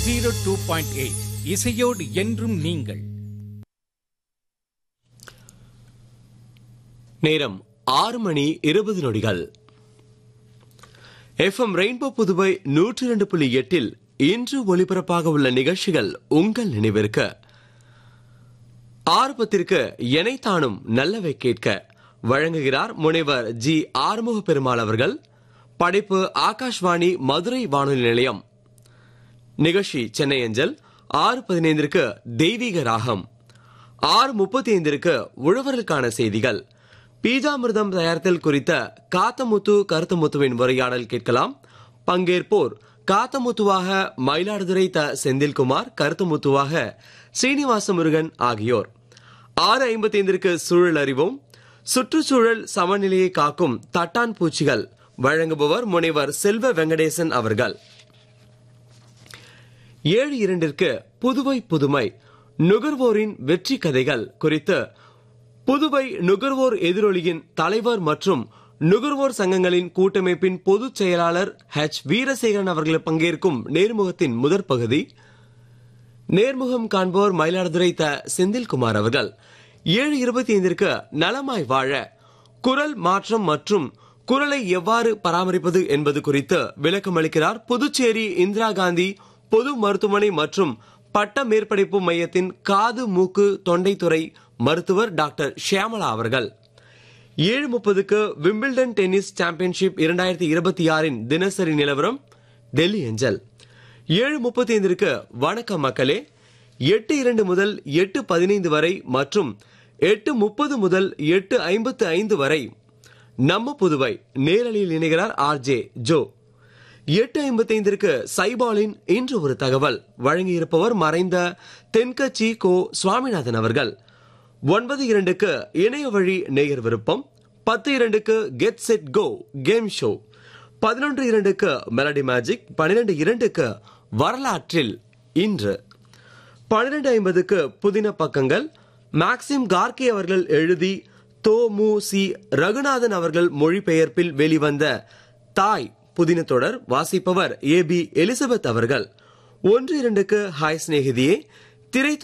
zero two point eight இசையோடு என்றும் நீங்கள் நேரம் ஆறு மணி இருபது நொடிகள் எஃப்எம் ரெயின்போ புதுவை நூற்றி இரண்டு புள்ளி எட்டில் இன்று ஒலிபரப்பாக உள்ள நிகழ்ச்சிகள் உங்கள் நினைவிற்கு ஆர்வத்திற்கு எனைத்தானும் நல்லவை கேட்க வழங்குகிறார் முனைவர் ஜி ஆறுமுக பெருமாள் அவர்கள் படைப்பு ஆகாஷ்வாணி மதுரை வானொலி நிலையம் நிகழ்ச்சி சென்னை அஞ்சல் ஆறு பதினைந்திற்கு தெய்வீக ராகம் ஆறு முப்பத்தி ஐந்திற்கு உழவர்களுக்கான செய்திகள் பீஜாமிர்தம் தயாரித்தல் குறித்த காத்தமுத்து கருத்தமுத்துவின் உரையாடல் கேட்கலாம் பங்கேற்போர் காத்தமுத்துவாக மயிலாடுதுறை த செந்தில்குமார் கருத்தமுத்துவாக ஸ்ரீனிவாச முருகன் ஆகியோர் ஆறு ஐம்பத்தி ஐந்திற்கு சூழல் அறிவோம் சுற்றுச்சூழல் சமநிலையை காக்கும் தட்டான் பூச்சிகள் வழங்குபவர் முனைவர் செல்வ வெங்கடேசன் அவர்கள் ஏழு இரண்டிற்கு புதுவை புதுமை நுகர்வோரின் வெற்றி கதைகள் குறித்து புதுவை நுகர்வோர் எதிரொலியின் தலைவர் மற்றும் நுகர்வோர் சங்கங்களின் கூட்டமைப்பின் பொதுச் செயலாளர் ஹெச் வீரசேகரன் அவர்கள் பங்கேற்கும் நேர்முகத்தின் முதற் பகுதி நேர்முகம் காண்போர் மயிலாடுதுறை த செந்தில்குமார் அவர்கள் ஏழு இருபத்தி ஐந்திற்கு நலமாய் வாழ குரல் மாற்றம் மற்றும் குரலை எவ்வாறு பராமரிப்பது என்பது குறித்து விளக்கம் அளிக்கிறார் புதுச்சேரி இந்திரா காந்தி பொது மருத்துவமனை மற்றும் பட்ட மேற்படிப்பு மையத்தின் காது மூக்கு தொண்டைத்துறை மருத்துவர் டாக்டர் ஷியாமலா அவர்கள் ஏழு முப்பதுக்கு விம்பிள்டன் டென்னிஸ் சாம்பியன்ஷிப் இரண்டாயிரத்தி இருபத்தி ஆறின் தினசரி நிலவரம் டெல்லி ஏஞ்சல் ஏழு முப்பத்தி ஐந்திற்கு வணக்கம் மக்களே எட்டு இரண்டு முதல் எட்டு பதினைந்து வரை மற்றும் எட்டு முப்பது முதல் எட்டு ஐம்பத்து ஐந்து வரை நம்ம புதுவை நேரலில் இணைகிறார் ஆர் ஜே ஜோ எட்டு ஐம்பத்தைந்திற்கு சைபாலின் இன்று ஒரு தகவல் வழங்கியிருப்பவர் மறைந்த தென்கட்சி கோ சுவாமிநாதன் அவர்கள் ஒன்பது இரண்டுக்கு இணைய வழி நேயர் விருப்பம் பத்து இரண்டுக்கு get set go game show பதினொன்று இரண்டுக்கு மெலடி மேஜிக் பன்னிரண்டு இரண்டுக்கு வரலாற்றில் இன்று பன்னிரண்டு ஐம்பதுக்கு புதின பக்கங்கள் மேக்சிம் கார்கே அவர்கள் எழுதி தோ மு சி ரகுநாதன் அவர்கள் மொழிபெயர்ப்பில் வெளிவந்த தாய் புதின தொடர் வாசிப்பவர் ஏ பி எலிசபெத் அவர்கள் ஒன்று இரண்டுக்கு ஹாய் சிநேகிதியே திரை